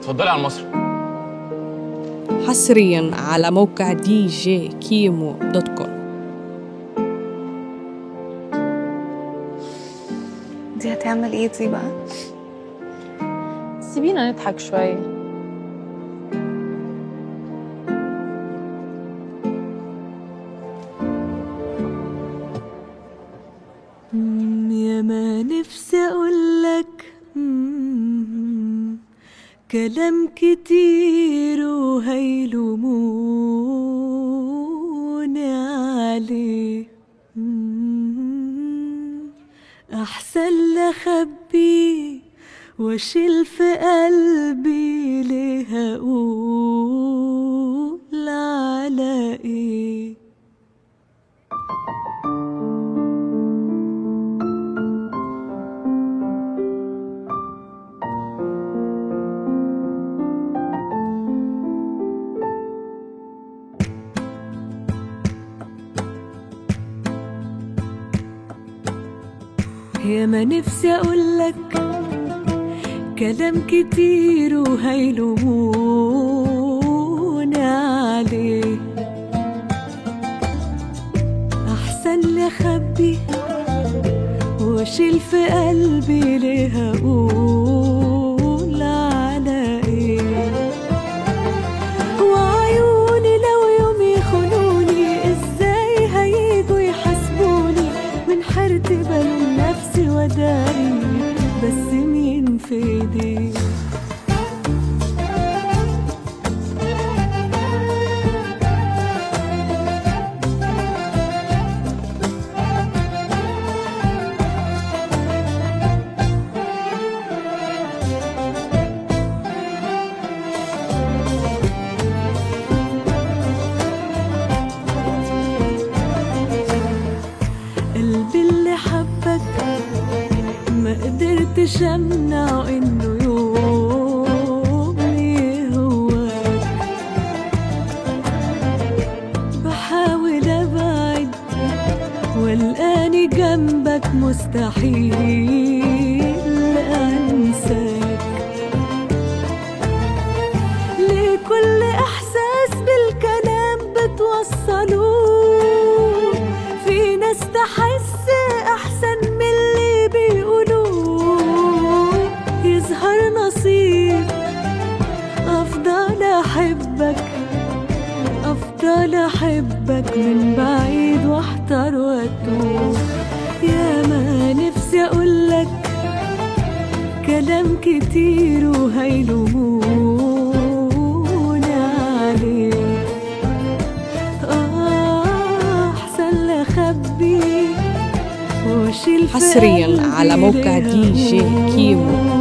اتفضلي على المصري حصريا على موقع دي جي كيمو دوت كوم دي هتعمل ايه دي بقى سيبينا نضحك شوي مم، يا ما نفسي اقولك مم، كلام كتير وهيلوموني عليه مم، احسن لخبي واشيل في قلبي ليه اقول على ايه يا ما نفسي اقولك كلام كتير وهيلوموني عليه احسن لي اخبي واشيل في قلبي ليه اقول على ايه وعيوني لو يوم يخونوني ازاي هيجوا يحاسبوني من حيرتي بلوم نفسي وداري بس مين في ايدي قلبي اللي حبك ما قدرتش امنع انه يوم يهواك بحاول ابعد والاني جنبك مستحيل انساك ليه كل احساس بالكلام بتوصلوه في ناس تحس احسن من اللي بيقولوه يظهر نصيب افضل احبك افضل احبك من بعيد واحتار واتوه يا ما نفسي اقولك كلام كتير وهيلوموني عليه آه، احسن لخبي واشيل في حصرياً قلبي على موقع ليه دي جي كيمو